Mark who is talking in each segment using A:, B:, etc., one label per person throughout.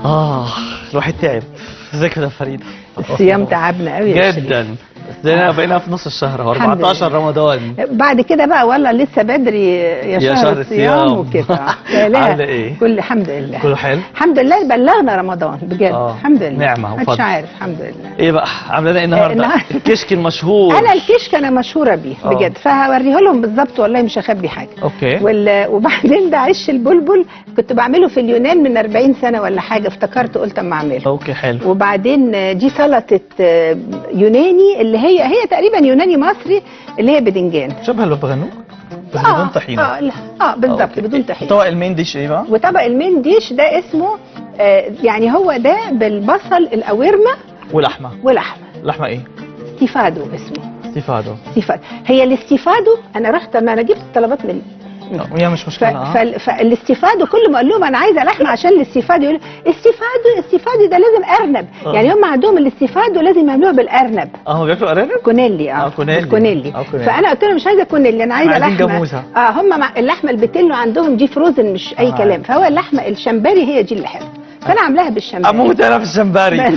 A: اه الواحد تعب ازيك يا فريده
B: الصيام تعبنا قوي يا شريف.
A: جدا بقينا بقينا في نص الشهر اهو
B: الحمد
A: 14
B: لله.
A: رمضان
B: بعد كده بقى والله لسه بدري يا,
A: يا
B: شهر,
A: شهر
B: الصيام
A: الصيام.
B: وكده لا لا
A: عاملة إيه؟
B: كل الحمد لله
A: كله حلو
B: الحمد لله بلغنا رمضان بجد
A: آه،
B: الحمد لله
A: نعمة
B: محدش
A: وفضل.
B: عارف الحمد لله
A: ايه بقى عامله لنا ايه النهارده
B: النهاردة.
A: الكشك المشهور
B: انا الكشك انا مشهوره بيه
A: آه.
B: بجد فهوريه لهم بالظبط والله مش هخبي حاجه
A: اوكي
B: وال... وبعدين ده عش البلبل كنت بعمله في اليونان من 40 سنه ولا حاجه افتكرت قلت اما اعمله
A: اوكي حلو
B: وبعدين دي سلطه آه، يوناني اللي هي هي تقريبا يوناني مصري اللي هي بدنجان
A: شبه البغنوج بس
B: آه،
A: بدون طحينه
B: اه لا، اه بالظبط
A: أوكي.
B: بدون طحينه
A: طبق المين ديش ايه بقى
B: وطبق المين ديش ده اسمه آه يعني هو ده بالبصل القوارمه
A: ولحمه
B: ولحمه
A: لحمه ايه
B: ستيفادو اسمه
A: استيفادو
B: ستيفادو هي الاستيفادو انا رحت ما انا جبت طلبات من
A: هي مش
B: ف...
A: مشكله اه
B: فال- فالاستيفادو كل ما اقول لهم انا عايزه لحمه عشان الاستيفادو يقولوا استيفادو استيفادو ده لازم ارنب
A: آه.
B: يعني هم عندهم الاستيفادو لازم يعملوها بالارنب
A: اه هم بياكلوا ارانب
B: كونيلي اه
A: آه، كونيلي.
B: بالكونيلي
A: آه، كونيلي.
B: فانا قلت لهم مش عايزه كونيلي انا عايزه
A: عايزين
B: لحمه
A: جاموسة.
B: اه هم مع اللحمه البتلو عندهم دي فروزن مش اي
A: آه.
B: كلام فهو اللحمه الشمبري هي دي اللي حلوه فانا عاملاها بالشمبري
A: اموت انا في الشمبري
B: بس.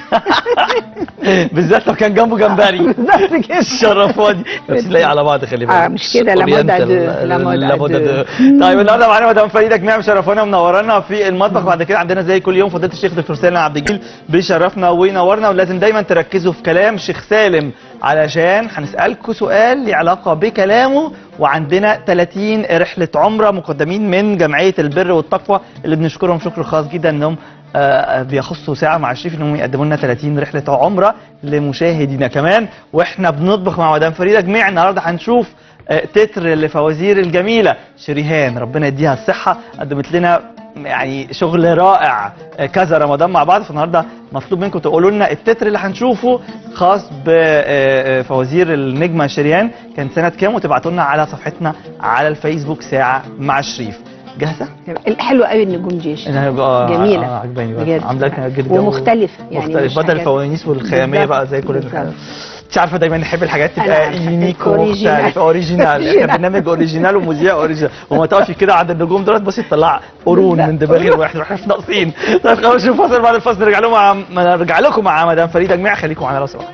A: بالذات لو كان جنبه جمبري
B: بالظبط كده
A: الشرفاني بس لاقي على بعض خلي بالك
B: آه، مش كده، لا مودا دو، لا مودا
A: لا مودا
B: دو.
A: دو. طيب النهارده معانا مدام فريده جميع مشرفانا ومنورانا في المطبخ بعد كده عندنا زي كل يوم فضيله الشيخ دكتور سالم عبد الجليل بيشرفنا وينورنا ولازم دايما تركزوا في كلام شيخ سالم علشان هنسالكم سؤال ليه علاقه بكلامه وعندنا 30 رحله عمره مقدمين من جمعيه البر والتقوى اللي بنشكرهم شكر خاص جدا انهم آه، بيخصوا ساعه مع الشريف انهم يقدموا لنا 30 رحله عمره لمشاهدينا كمان واحنا بنطبخ مع مدام فريده جميع النهارده هنشوف آه، تتر لفوازير الجميله شريهان ربنا يديها الصحه قدمت لنا يعني شغل رائع آه، كذا رمضان مع بعض فالنهارده مطلوب منكم تقولوا لنا التتر اللي هنشوفه خاص بفوازير النجمه شريهان كان سنه كام وتبعتوا لنا على صفحتنا على الفيسبوك ساعه مع شريف جاهزه؟
B: حلوه قوي النجوم جيش
A: أنا آه،
B: جميلة.
A: آه عجباني بقى
B: بجد
A: عامله لنا جدا
B: ومختلف يعني
A: مختلف
B: مش
A: بدل
B: حاجات-
A: الفوانيس والخياميه
B: بالظبط،
A: بقى زي كل
B: بالظبط.
A: الحاجات مش عارفه دايما نحب الحاجات
B: أنا
A: تبقى
B: عارفة.
A: يونيك
B: أوريجينال.
A: ومختلف اوريجينال احنا برنامج اوريجينال ومذيع اوريجينال وما تقفي كده عند النجوم دولت بصي تطلع قرون
B: لا.
A: من دماغ الواحد واحنا مش ناقصين طيب خلاص نشوف فاصل بعد الفاصل نرجع لهم مع نرجع لكم مع مدام فريده جميع خليكم معانا لو سمحتوا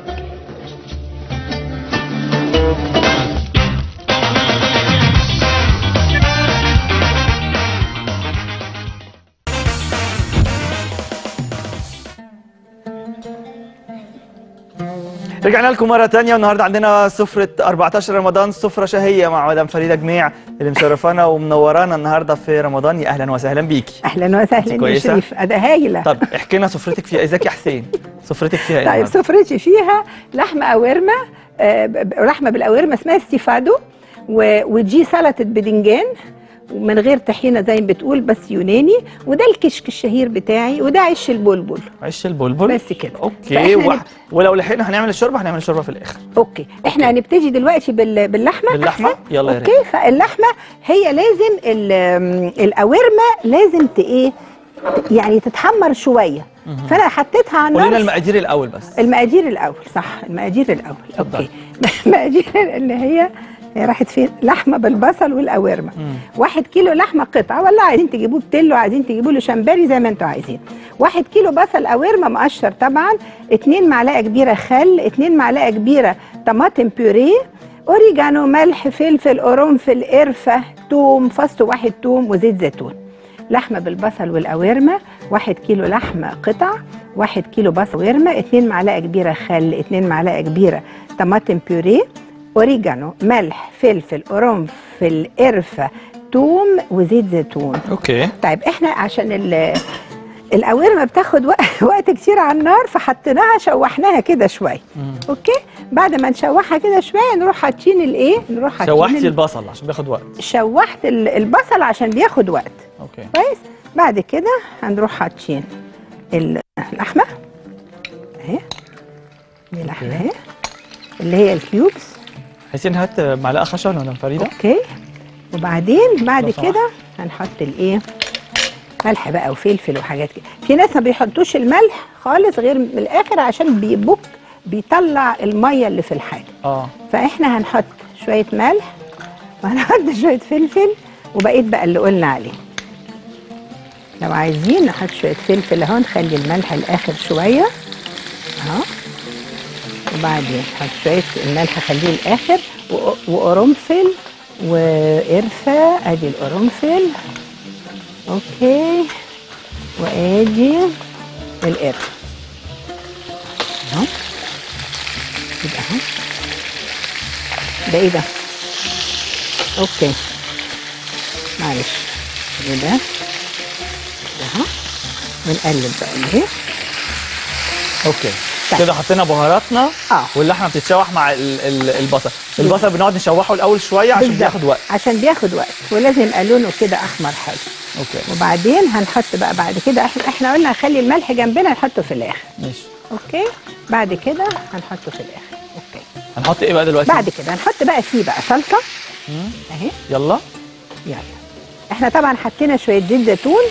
A: رجعنا لكم مرة تانية والنهاردة عندنا سفرة 14 رمضان سفرة شهية مع مدام فريدة جميع اللي مشرفانا ومنورانا النهاردة في رمضان يا أهلا وسهلا بيكي
B: اهلا وسهلا يا
A: كويسة؟
B: شريف ده هايله
A: طب احكي لنا سفرتك فيها ازيك يا حسين سفرتك فيها ايه
B: طيب
A: النهاردة؟
B: سفرتي فيها لحمه قوارمه آه، ب- ب- لحمه بالقوارمه اسمها ستيفادو و- ودي سلطه بدنجان من غير طحينه زي ما بتقول بس يوناني وده الكشك الشهير بتاعي وده عيش البلبل
A: عيش البلبل
B: بس كده.
A: اوكي
B: فإحنا
A: و...
B: نب-
A: ولو لحقنا هنعمل الشوربة هنعمل الشوربة في الآخر
B: اوكي احنا هنبتدي دلوقتي بال- باللحمه
A: باللحمة؟
B: أحسن؟
A: يلا يا ريت.
B: اوكي فاللحمه هي لازم ال- آم، القوارمه لازم ت ايه يعني تتحمر شويه فانا حطيتها على
A: قولي لنا
B: النار
A: المقادير الأول بس
B: المقادير الاول صح المقادير الاول
A: اتفضل.
B: اوكي المقادير اللي هي هي راحت فين لحمه بالبصل والقوارمه
A: مم.
B: واحد كيلو لحمه قطعه ولا عايزين تجيبوه بتلو عايزين تجيبوا له شمبري زي ما انتوا عايزين واحد كيلو بصل قوارمه مقشر طبعا اتنين معلقه كبيره خل اتنين معلقه كبيره طماطم بيوريه اوريجانو ملح فلفل قرنفل قرفه توم فص واحد توم وزيت زيتون لحمه بالبصل والقوارمه واحد كيلو لحمه قطع واحد كيلو بصل وقرمه اتنين معلقه كبيره خل اتنين معلقه كبيره طماطم بيوريه اوريجانو ملح فلفل قرنفل قرفه توم وزيت زيتون
A: اوكي
B: طيب احنا عشان ال القوارمه بتاخد وق- وقت كتير على النار فحطيناها شوحناها كده شويه
A: مم.
B: اوكي بعد ما نشوحها كده شويه نروح حاطين الايه نروح حاطين
A: شوحتي
B: ال-
A: البصل عشان بياخد وقت
B: شوحت ال- البصل عشان بياخد وقت
A: اوكي
B: كويس بعد كده هنروح حاطين ال- اللحمه اهي دي لحمه
A: أوكي.
B: اهي اللي هي الكيوبس
A: حسين هات معلقة خشن ولا فريدة
B: اوكي وبعدين بعد
A: لو سمحت.
B: كده هنحط الايه ملح بقى وفلفل وحاجات كده في ناس ما بيحطوش الملح خالص غير من الاخر عشان بيبك بيطلع الميه اللي في الحاجه
A: اه
B: فاحنا هنحط شويه ملح وهنحط شويه فلفل وبقيت بقى اللي قلنا عليه لو عايزين نحط شويه فلفل اهو نخلي الملح الاخر شويه اهو وبعدين نحط شويه الملح خليه الاخر وق- وقرنفل وقرفه ادي القرنفل اوكي وادي القرفه اهو يبقى اهو ده ايه ده اوكي معلش ايه ده ده اهو ونقلب بقى اهي
A: اوكي
B: طيب.
A: كده حطينا بهاراتنا
B: اه.
A: واللحمه بتتشوح مع ال ال البصل البصل بنقعد نشوحه الاول شويه عشان
B: بالظبط.
A: بياخد وقت
B: عشان بياخد وقت ولازم يبقى لونه كده احمر حلو
A: اوكي
B: وبعدين هنحط بقى بعد كده احنا احنا قلنا نخلي الملح جنبنا نحطه في الاخر
A: ماشي
B: اوكي بعد كده هنحطه في الاخر اوكي
A: هنحط ايه بقى دلوقتي
B: بعد كده هنحط بقى فيه بقى صلصه
A: مم.
B: اهي
A: يلا
B: يلا احنا طبعا حطينا شويه زيت زيتون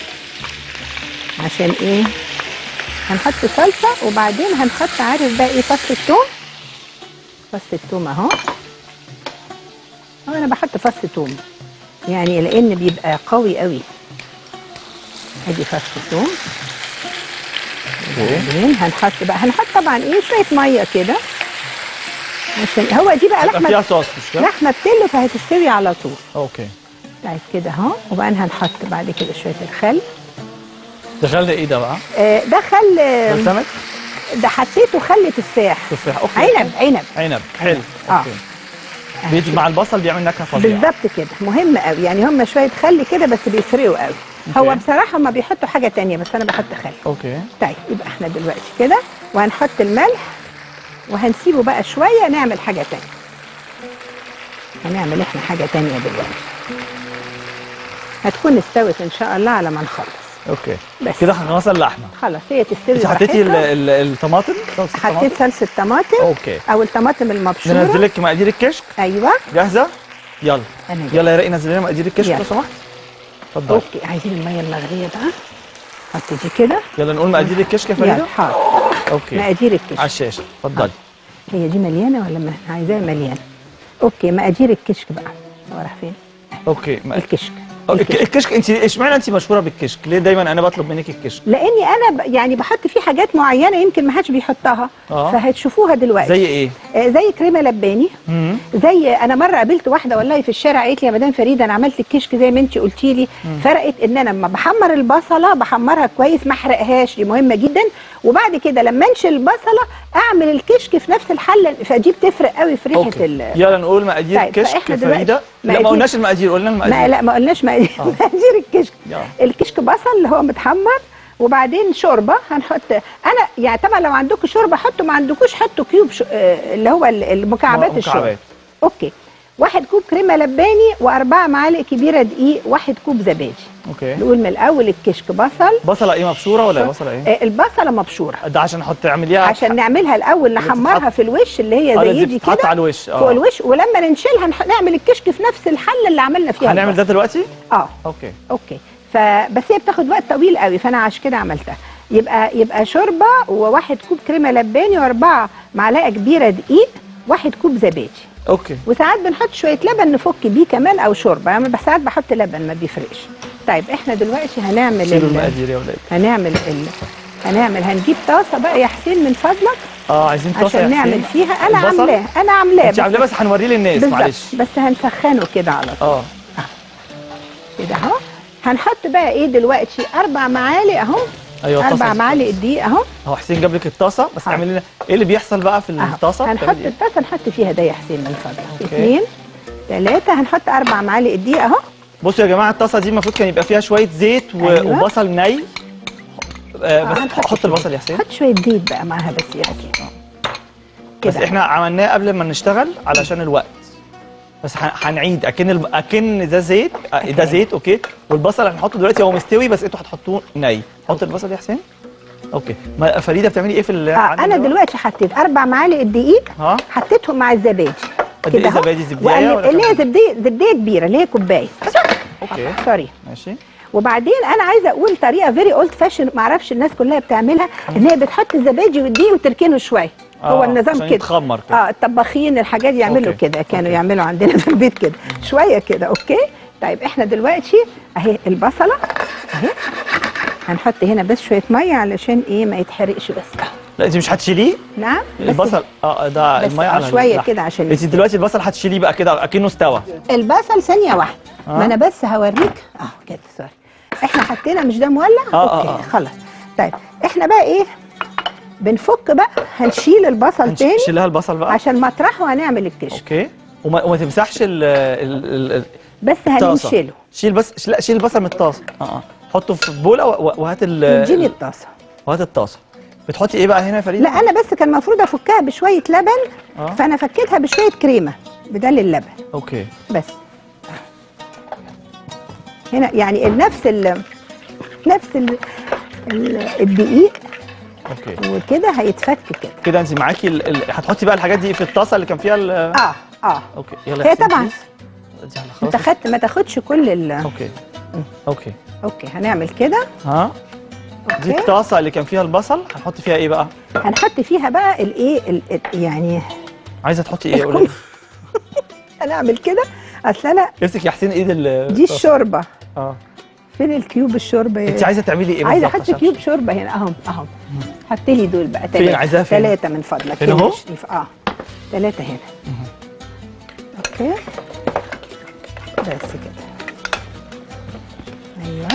B: عشان ايه هنحط صلصه وبعدين هنحط عارف بقى ايه فص الثوم فص الثوم اهو هو انا بحط فص ثوم يعني لان بيبقى قوي قوي ادي فص الثوم وبعدين هنحط بقى هنحط طبعا ايه شويه ميه كده عشان هو دي بقى
A: هيبقى
B: لحمه
A: فيها صوص مش كده
B: لحمه بتلو فهتستوي على طول
A: اوكي
B: طيب كده اهو وبعدين هنحط بعد كده شويه الخل
A: دخلنا ايه ده بقى
B: آه، ده خل آه،
A: بلسمك
B: ده حطيته خل تفاح
A: تفاح اوكي
B: عنب عنب
A: عنب حلو
B: آه.
A: اوكي بيجي مع البصل بيعمل نكهه فظيعه
B: بالظبط كده مهم قوي يعني هم شويه خل كده بس بيفرقوا قوي هو
A: أوكي.
B: بصراحه ما بيحطوا حاجه تانية بس انا بحط خل
A: اوكي
B: طيب يبقى احنا دلوقتي كده وهنحط الملح وهنسيبه بقى شويه نعمل حاجه تانية هنعمل احنا حاجه تانية دلوقتي هتكون استوت ان شاء الله على ما نخلص
A: اوكي
B: بس.
A: كده خلصنا اللحمه
B: خلاص هي تستوي
A: انت حطيتي ال-
B: براحتها.
A: ال- الطماطم صلصة
B: حطيت
A: الطماطم؟
B: صلصه طماطم
A: اوكي
B: او الطماطم المبشوره
A: ننزل لك مقادير الكشك
B: ايوه
A: جاهزه يلا
B: انا جاهزة.
A: يلا يا رقي نزل لنا مقادير الكشك
B: يلا.
A: لو سمحت اتفضل
B: اوكي عايزين الميه المغليه بقى حط دي كده
A: يلا نقول مقادير الكشك يا فريده
B: يلا حاضر
A: اوكي
B: مقادير الكشك
A: على الشاشه اتفضلي
B: هي دي مليانه ولا ما عايزاها مليانه اوكي مقادير الكشك بقى هو راح فين
A: اوكي مق-
B: الكشك
A: الك-
B: الكشك.
A: الكشك انت اشمعنى انت مشهوره بالكشك ليه دايما انا بطلب منك الكشك
B: لاني انا ب... يعني بحط فيه حاجات معينه يمكن ما حدش بيحطها
A: آه.
B: فهتشوفوها دلوقتي
A: زي ايه
B: آه زي كريمه لباني
A: مم.
B: زي انا مره قابلت واحده والله في الشارع قالت لي يا مدام فريده انا عملت الكشك زي ما انت قلتي لي فرقت ان انا لما بحمر البصله بحمرها كويس ما احرقهاش دي مهمه جدا وبعد كده لما انشل البصله اعمل الكشك في نفس الحله فدي بتفرق قوي في ريحه
A: اوكي
B: ال...
A: يلا نقول مقادير
B: طيب،
A: الكشك
B: فإحنا
A: يا
B: دلوقتي
A: فريده لا ما
B: مقادير-
A: قلناش المقادير قلنا
B: ما
A: المقادير
B: لا ما قلناش مقادير
A: آه.
B: مقادير الكشك
A: يلا.
B: الكشك بصل اللي هو متحمر وبعدين شوربه هنحط انا يعني طبعا لو عندكم شوربه حطوا ما عندكوش حطوا كيوب ش... آه، اللي هو ال- المكعبات
A: مكعبات.
B: الشوربه اوكي واحد كوب كريمه لباني واربعه معالق كبيره دقيق واحد كوب زبادي
A: اوكي
B: نقول من الاول الكشك بصل
A: بصله ايه مبشوره ولا بصله ايه
B: آه، البصله مبشوره
A: ده عشان احط اعمليها
B: عشان نعملها الاول نحمرها
A: بتتحط-
B: في الوش اللي هي
A: آه،
B: زي
A: دي
B: دي
A: بتتحط
B: كده
A: على الوش
B: فوق
A: اه
B: الوش ولما ننشلها نح- نعمل الكشك في نفس الحله اللي عملنا فيها
A: هنعمل
B: البصل.
A: ده دلوقتي
B: اه
A: اوكي
B: اوكي فبس هي بتاخد وقت طويل قوي فانا عشان كده عملتها يبقى يبقى شوربه وواحد كوب كريمه لباني واربعه معلقه كبيره دقيق واحد كوب زبادي
A: اوكي
B: وساعات بنحط شويه لبن نفك بيه كمان او شوربه يعني بس ساعات بحط لبن ما بيفرقش طيب احنا دلوقتي هنعمل
A: شيلوا
B: ال...
A: المقادير يا ولاد
B: هنعمل ال... هنعمل هنجيب طاسه بقى يا حسين من فضلك
A: اه عايزين طاسه
B: عشان
A: يا
B: نعمل
A: حسين.
B: فيها انا
A: البصل؟
B: عاملاه انا عاملاه
A: انت عاملاه بس هنوريه للناس
B: بالظبط
A: معلش
B: بس هنسخنه كده على طول
A: اه
B: كده اهو هنحط بقى ايه دلوقتي اربع معالق اهو
A: ايوه
B: اربع
A: الطاسة.
B: معالق دقيق اهو
A: هو حسين جاب لك الطاسه بس
B: حاضر.
A: اعمل لنا ايه اللي بيحصل بقى في
B: اهو
A: الطاسه
B: هنحط
A: بتعملي إيه؟
B: الطاسه نحط فيها ده يا حسين من فضلك
A: أوكي.
B: اثنين ثلاثه هنحط اربع معالق دقيق اهو
A: بصوا يا جماعه الطاسه دي المفروض كان يبقى فيها شويه زيت و...
B: أيوة.
A: وبصل ني آه بس
B: هنحط
A: حط
B: فيه.
A: البصل يا حسين
B: حط شويه زيت بقى معاها بس يا حسين
A: بس
B: كده
A: احنا عملناه قبل ما نشتغل علشان الوقت بس هن- هنعيد اكن الم... اكن ده زيت آه، ده
B: أوكي.
A: زيت اوكي والبصل هنحطه دلوقتي هو مستوي بس انتوا هتحطوه ني حط البصل يا حسين اوكي ما فريده بتعملي ايه في ال...
B: اه
A: عندك
B: انا
A: ده؟
B: دلوقتي حطيت اربع معالق دقيق
A: ها
B: حطيتهم مع الزبادي
A: قد ايه
B: كده أهو.
A: زبادي زبدايه
B: وقلب-
A: ولا
B: اللي هي
A: كام؟
B: زبديه زبديه كبيره اللي هي كوبايه
A: اوكي
B: سوري
A: ماشي
B: وبعدين انا عايزه اقول طريقه فيري اولد فاشن ما اعرفش الناس كلها بتعملها ان هي بتحط الزبادي والدقيق وتركنه شويه هو
A: آه،
B: النظام
A: عشان
B: كده
A: يتخمر كده.
B: اه الطباخين الحاجات يعملوا
A: أوكي.
B: كده كانوا
A: أوكي.
B: يعملوا عندنا في البيت كده شويه كده اوكي طيب احنا دلوقتي اهي البصله اهي هنحط هنا بس شويه ميه علشان ايه ما يتحرقش بس أهو.
A: لا انت مش هتشيليه
B: نعم بس
A: البصل اه ده
B: بس
A: الميه
B: آه
A: على
B: شوية
A: اللحم.
B: كده عشان
A: انت
B: يستوي.
A: دلوقتي البصل هتشيليه بقى كده اكنه استوى
B: البصل ثانيه واحده
A: آه.
B: ما انا بس هوريك اه كده سوري احنا حطينا مش ده مولع
A: آه، آه،
B: اوكي
A: آه.
B: خلاص طيب احنا بقى ايه بنفك بقى هنشيل البصل تاني
A: شيلها البصل بقى
B: عشان مطرحه هنعمل الكشك
A: اوكي وما, وما تمسحش ال ال ال
B: بس
A: الطاسه
B: هنشيله
A: شيل بس ش- لا شيل البصل من الطاسه اه اه حطه في بوله و- و- وهات ال
B: اديني
A: ال-
B: الطاسه
A: وهات الطاسه بتحطي ايه بقى هنا يا فريده
B: لا انا بس كان المفروض افكها بشويه لبن
A: آه.
B: فانا فكيتها بشويه كريمه بدل اللبن
A: اوكي
B: بس هنا يعني نفس ال نفس ال ال- الدقيق
A: اوكي
B: وكده هيتفك كده
A: كده انت معاكي ال... ال... هتحطي بقى الحاجات دي في الطاسه اللي كان فيها ال...
B: اه اه
A: اوكي يلا يا
B: هي
A: حسين،
B: طبعا
A: بليز. دي على
B: انت
A: خلاص
B: خدت ما تاخدش كل ال
A: اوكي اوكي
B: اوكي هنعمل كده
A: ها دي
B: اوكي
A: الطاسه اللي كان فيها البصل هنحط فيها ايه بقى
B: هنحط فيها بقى الايه ال- ال- يعني
A: عايزه تحطي ايه قولي
B: الكم هنعمل كده اصل انا
A: امسك يا حسين ايد ال
B: دي الشوربه
A: اه
B: فين الكيوب الشوربه يا-
A: انت عايزه تعملي ايه
B: عايزه
A: بالظبط
B: احط
A: عشان-
B: كيوب شوربه هنا اهو اهو حط لي دول بقى
A: فين؟
B: ثلاثه
A: عايزاها فين؟
B: ثلاثه من فضلك
A: هنا أهو؟
B: يا شريف اه ثلاثه هنا اوكي بس كده ايوه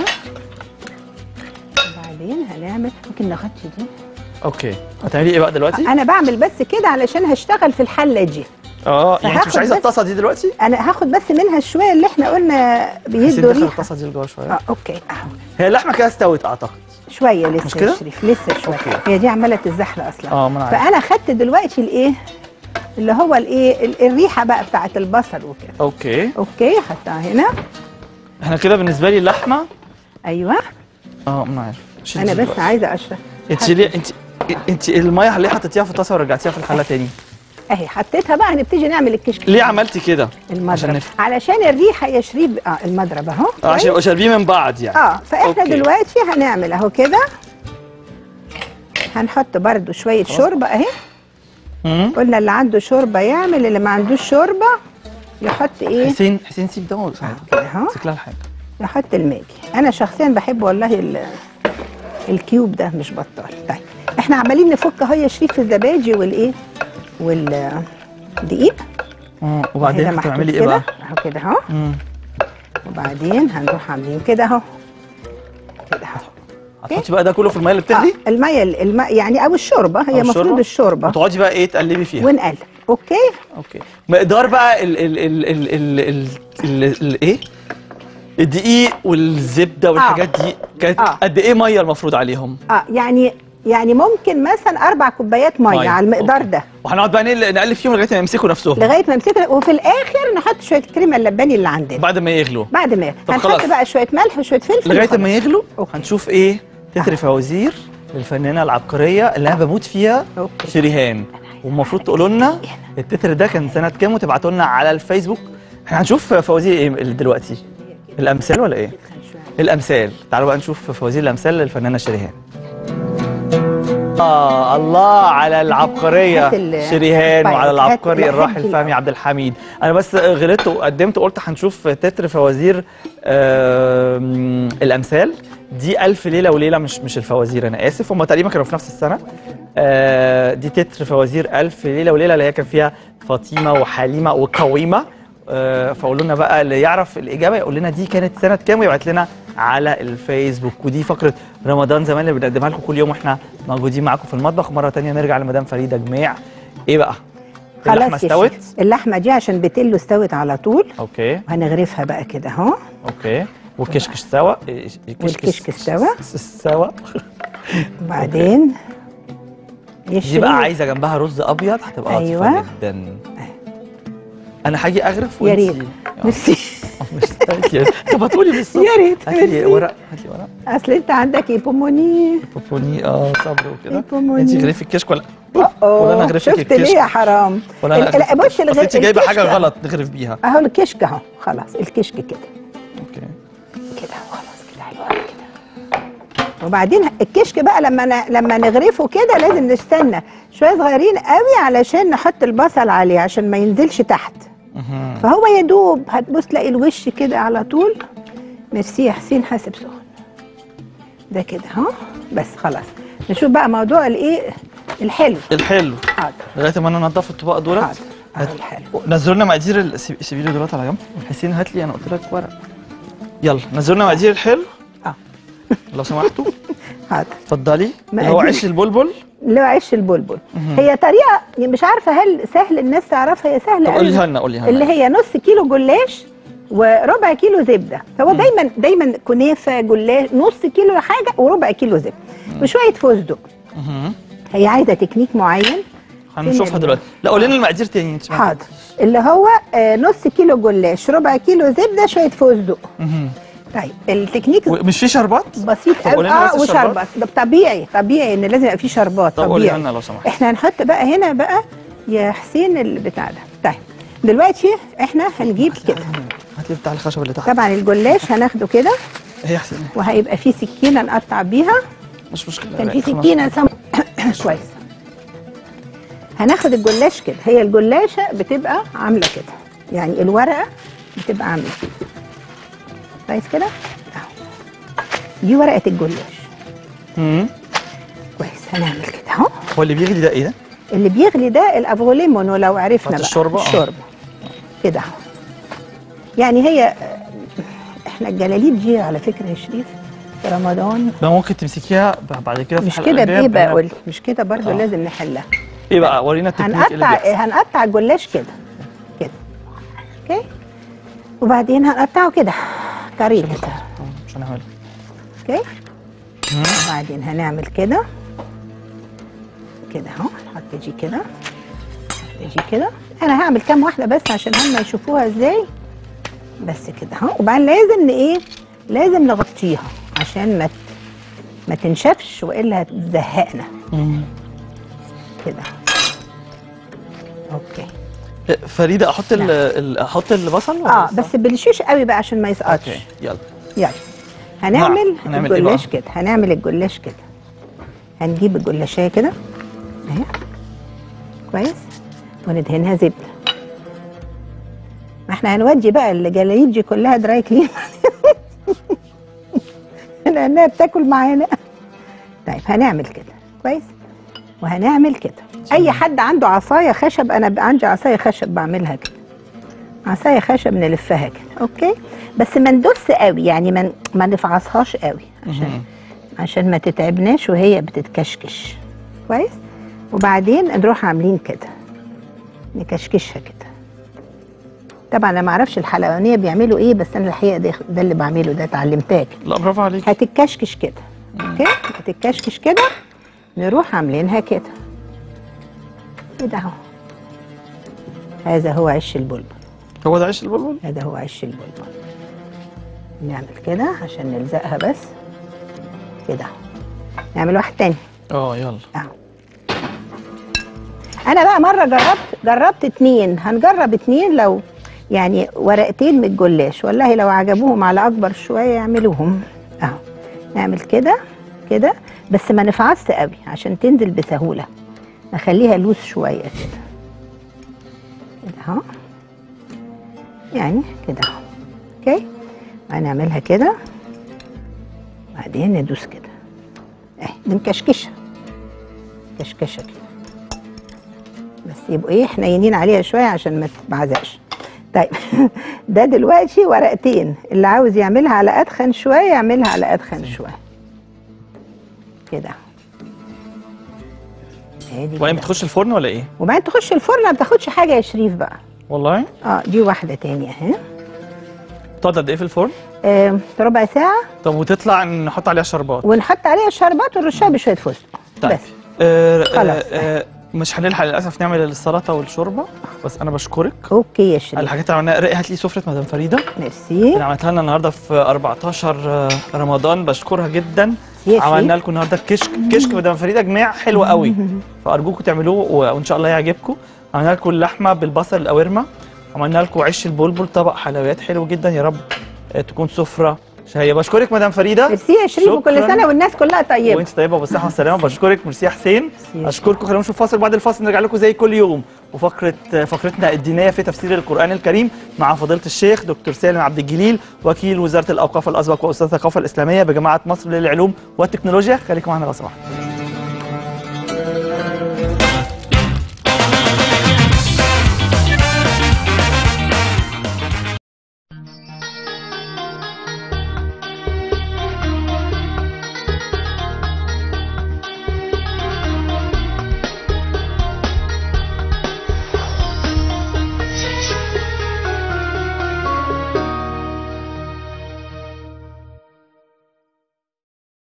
B: وبعدين هنعمل ممكن نغطي دي
A: اوكي هتعملي ايه بقى دلوقتي
B: انا بعمل بس كده علشان هشتغل في الحله دي
A: اه يعني انت مش
B: فهاخد
A: عايزه
B: بس-
A: الطاسه دي دلوقتي
B: انا هاخد بس منها شويه اللي احنا قلنا
A: حسين
B: بيدوا
A: دخل
B: ريحه
A: الطاسه دي لجوه شويه
B: اه اوكي اهو
A: هي اللحمه كده استوت اعتقد
B: شويه لسه
A: مش
B: يا
A: كده؟
B: شريف لسه شويه
A: أوكي.
B: هي دي عماله تتزحلق اصلا
A: اه ما انا عارف
B: فانا خدت دلوقتي الايه اللي هو الايه ال- الريحه بقى بتاعت البصل وكده
A: اوكي
B: اوكي حطها هنا
A: احنا كده بالنسبه لي اللحمه
B: ايوه
A: اه ما انا عارف شيل
B: انا
A: دي
B: بس
A: دلوقتي.
B: عايزه اشرب
A: انت ليه انت انت الميه ليه حطيتيها في الطاسه ورجعتيها في الحله تاني
B: اهي حطيتها بقى هنبتدي نعمل الكشك
A: ليه عملتي كده عشان
B: المضرب
A: نفهم.
B: علشان الريحه يا شريف اه المضرب اهو
A: اه عشان يبقوا شاربين من بعض يعني
B: اه فاحنا
A: أوكي.
B: دلوقتي هنعمل اهو كده هنحط برده شويه شوربه اهي
A: مم.
B: قلنا اللي عنده شوربه يعمل اللي ما عندوش شوربه يحط ايه
A: حسين حسين سيب ده وساعد
B: كده اهو
A: امسك لها الحاجه
B: يحط الماجي انا شخصيا بحب والله ال- الكيوب ده مش بطال طيب احنا عمالين نفك اهو يا شريف في الزبادي والايه والدقيق
A: اه وبعدين
B: هنا محطوط
A: هتعملي ايه
B: كده،
A: بقى
B: اهو كده اهو
A: مم.
B: وبعدين هنروح عاملين كده اهو كده اهو
A: هتحطي بقى ده كله في الميه اللي بتغلي
B: آه الميه الم... يعني او الشوربه هي
A: أو
B: المفروض الشوربه
A: وتقعدي بقى ايه تقلبي فيها
B: ونقلب اوكي
A: اوكي مقدار بقى ال ال ال ال ال ال ال ال ايه الدقيق والزبده والحاجات دي كانت
B: آه.
A: قد ايه ميه المفروض عليهم
B: اه يعني يعني ممكن مثلا اربع كوبايات ميه
A: مية.
B: على المقدار
A: أوكي.
B: ده
A: وهنقعد بقى نقل- نقلب فيهم لغايه ما يمسكوا نفسهم
B: لغايه ما يمسكوا وفي الاخر نحط شويه كريمه اللباني اللي عندنا
A: بعد ما يغلوا
B: بعد ما
A: طب
B: هنحط
A: خلاص.
B: بقى شويه ملح وشويه فلفل
A: لغايه
B: وخلاص.
A: ما يغلوا
B: أوكي.
A: هنشوف ايه تتر فوازير للفنانه العبقريه اللي انا بموت فيها
B: أوكي.
A: شريهان والمفروض تقولوا لنا التتر ده كان سنه كام وتبعتوا لنا على الفيسبوك احنا هنشوف فوازير ايه دلوقتي الامثال ولا ايه الامثال تعالوا بقى نشوف فوازير الامثال للفنانه شريهان آه الله على العبقرية
B: هات ال-
A: شريهان
B: طيب،
A: وعلى
B: هات-
A: العبقري
B: لا،
A: الراحل
B: هات ال-
A: فهمي عبد الحميد أنا بس غلطت وقدمت وقلت هنشوف تتر فوازير آم، الأمثال دي ألف ليلة وليلة مش مش الفوازير أنا آسف هم تقريبا كانوا في نفس السنة آه، دي تتر فوازير ألف ليلة وليلة اللي هي كان فيها فاطمة وحليمة وقويمة آه، فقولوا لنا بقى اللي يعرف الإجابة يقول لنا دي كانت سنة كام ويبعت لنا على الفيسبوك ودي فقرة رمضان زمان اللي بنقدمها لكم كل يوم واحنا موجودين معاكم في المطبخ مرة تانية نرجع لمدام فريدة جميع إيه بقى؟ اللحمة
B: خلاص يا
A: استوت؟
B: شيخ. اللحمه دي عشان بتلو استوت على طول
A: أوكي
B: وهنغرفها بقى كده اهو
A: أوكي والكشك استوى الكشك
B: والكشك استوى.
A: استوى
B: وبعدين
A: دي
B: يشرب
A: بقى عايزة جنبها رز أبيض هتبقى لطيفة
B: أيوة.
A: جدا أنا هاجي أغرف
B: يا ريت
A: وإنتي- آه.
B: ميرسي
A: مش يا- طب هتقولي بالصبح
B: يا ريت،
A: هات لي
B: ميرسي.
A: ورق هات لي ورق
B: اصل انت عندك ايبوموني
A: بوبوني اه صبر وكده
B: إيبوموني.
A: انت غرفي الكشك ولا
B: أوه،
A: ولا انا اغرفك
B: شفت
A: الكشك
B: ليه يا حرام
A: ولا انا
B: ال- لا،
A: أغرفك
B: بص
A: الكشك؟
B: الغ-
A: أصل انت جايبه حاجه
B: الكشك.
A: غلط نغرف بيها
B: اهو الكشك اهو خلاص الكشك كده
A: اوكي
B: كده خلاص كده حلو قوي كده وبعدين الكشك بقى لما ن... لما نغرفه كده لازم نستنى شويه صغيرين قوي علشان نحط البصل عليه عشان ما ينزلش تحت
A: مهم.
B: فهو يا دوب هتبص تلاقي الوش كده على طول ميرسي يا حسين حاسب سخن ده كده اهو بس خلاص نشوف بقى موضوع الايه الحلو
A: الحلو
B: حاضر
A: لغايه ما انا انضف الطبق دولت
B: حاضر اهو الحلو
A: نزلوا لنا مقادير ال- سيب- سيبي لي دولت على جنب حسين هات لي انا قلت لك ورق يلا نزلوا لنا مقادير الحلو
B: اه
A: لو سمحتوا
B: حاضر
A: اتفضلي اللي هو
B: مقادير.
A: عيش البلبل
B: اللي هو عيش البلبل هي طريقه مش عارفه هل سهل الناس تعرفها هي سهله
A: طب
B: قوي.
A: قوليها لنا قوليها
B: اللي
A: لنا
B: هي نص كيلو جلاش وربع كيلو زبده هو دايما دايما كنافه جلاش نص كيلو حاجه وربع كيلو زبده وشويه فستق
A: مهم.
B: هي عايزه تكنيك معين
A: هنشوفها
B: ال-
A: دلوقتي لا قولي لنا المقادير تاني انت سمعتي؟
B: حاضر اللي هو آه، نص كيلو جلاش ربع كيلو زبده شويه فستق
A: مهم.
B: طيب التكنيك
A: ومش في شربات
B: بسيط
A: طب
B: قوي
A: قولي لنا
B: اه
A: بس الشربات.
B: وشربات ده طبيعي طبيعي ان لازم يبقى فيه شربات
A: طب قولي
B: طبيعي
A: لنا لو سمحت
B: احنا هنحط بقى هنا بقى يا حسين البتاع ده طيب دلوقتي احنا هنجيب كده
A: هات لي بتاع الخشب اللي تحت
B: طبعا الجلاش هناخده كده
A: هي حسين
B: وهيبقى فيه سكينه نقطع بيها
A: مش مشكله
B: كان
A: لا،
B: في
A: خلاص.
B: سكينه سم... كويس هناخد الجلاش كده هي الجلاشه بتبقى عامله كده يعني الورقه بتبقى عامله كده كويس كده اهو دي ورقه الجلاش
A: مم.
B: كويس هنعمل كده اهو
A: هو اللي بيغلي ده ايه ده؟
B: اللي بيغلي ده الافغوليمون ولو عرفنا
A: بتاعت
B: بقى
A: الشوربة؟ آه.
B: الشوربه كده اهو يعني هي احنا الجلاليب دي على فكره يا شريف في رمضان
A: بقى ممكن تمسكيها ب- بعد كده في
B: مش
A: الحلقة
B: كده
A: الجاية
B: بايه بقى
A: بنعمل-
B: قولي مش كده برضو
A: آه.
B: لازم نحلها
A: ايه بقى ورينا التكنيك إيه اللي
B: هنقطع
A: بيحصل
B: هنقطع الجلاش كده كده اوكي وبعدين هنقطعه كده طريق كده
A: مش هنعمل
B: اوكي
A: مم.
B: وبعدين هنعمل كده كده اهو نحط دي كده نحط دي كده انا هعمل كام واحده بس عشان هم يشوفوها ازاي بس كده اهو وبعدين لازم ن- ايه لازم نغطيها عشان ما ت- ما تنشفش والا هتزهقنا
A: مم.
B: كده اوكي
A: إيه، فريده احط ال ال- احط البصل ولا
B: اه
A: لسه؟
B: بس بالشيش قوي بقى عشان ما يسقطش
A: اوكي يلا
B: يلا هنعمل
A: نعم. هنعمل إيه
B: الجلاش
A: بقى؟
B: كده هنعمل الجلاش كده هنجيب الجلاشيه كده اهي كويس وندهنها زبده ما احنا هنودي بقى الجلايد دي كلها دراي كلين لانها بتاكل معانا طيب هنعمل كده كويس وهنعمل كده اي حد عنده عصايه خشب انا بقى عندي عصايه خشب بعملها كده عصايه خشب نلفها كده اوكي بس ما ندوس قوي يعني ما ما نفعصهاش قوي عشان
A: مهم.
B: عشان ما تتعبناش وهي بتتكشكش كويس وبعدين نروح عاملين كده نكشكشها كده طبعا انا ما اعرفش الحلوانيه بيعملوا ايه بس انا الحقيقه ده, ده اللي بعمله ده اتعلمتها كده
A: لا برافو عليك
B: هتتكشكش كده اوكي هتتكشكش كده نروح عاملينها كده كده اهو هذا هو عش البلبل
A: هو ده عيش البلبل
B: هذا هو عش البلبل نعمل كده عشان نلزقها بس كده نعمل واحد تاني
A: اه يلا
B: اهو انا بقى مره جربت جربت اتنين هنجرب اتنين لو يعني ورقتين من الجلاش والله لو عجبوهم على اكبر شويه يعملوهم اهو نعمل كده كده بس ما نفعصش قوي عشان تنزل بسهوله نخليها لوس شويه كده كده اهو يعني كده اهو اوكي هنعملها كده بعدين ندوس كده اهي بنكشكشها كشكشه كده بس يبقوا ايه حنينين عليها شويه عشان ما تتبعزقش طيب ده دلوقتي ورقتين اللي عاوز يعملها على ادخن شويه يعملها على ادخن شويه كده ادي
A: وبعدين
B: كده.
A: بتخش الفرن ولا ايه؟
B: وبعدين تخش الفرن ما بتاخدش حاجه يا شريف بقى
A: والله
B: اه دي واحده تانية اهي
A: تقعد قد ايه في الفرن؟
B: آه ربع ساعه
A: طب وتطلع نحط عليها شربات
B: ونحط عليها الشربات ونرشها بشويه فستق
A: طيب
B: بس
A: آه
B: خلاص.
A: آه آه مش هنلحق للاسف نعمل السلطه والشوربه بس انا بشكرك
B: اوكي يا شريف
A: الحاجات اللي عملناها رقي هات لي سفره مدام فريده
B: ميرسي
A: اللي عملتها لنا النهارده في 14 آه، رمضان بشكرها جدا
B: يا شريف.
A: عملنا لكم النهارده كشك كشك مدام فريده يا جماعه حلو قوي فارجوكم تعملوه و- وان شاء الله يعجبكم عملنا لكم اللحمه بالبصل القوارمه عملنا لكم عيش البلبل طبق حلويات حلو جدا يا رب آه، تكون سفره شهيه بشكرك مدام فريده
B: ميرسي يا شريف وكل
A: شكراً.
B: سنه والناس كلها طيبه
A: وانت طيبه وبالصحه والسلامه بشكرك ميرسي يا حسين
B: ميرسي.
A: اشكركم خلينا نشوف فاصل بعد الفاصل نرجع لكم زي كل يوم وفقره فقرتنا الدينيه في تفسير القران الكريم مع فضيله الشيخ دكتور سالم عبد الجليل وكيل وزاره الاوقاف الاسبق واستاذ الثقافه الاسلاميه بجامعه مصر للعلوم والتكنولوجيا خليكم معنا لو سمحتوا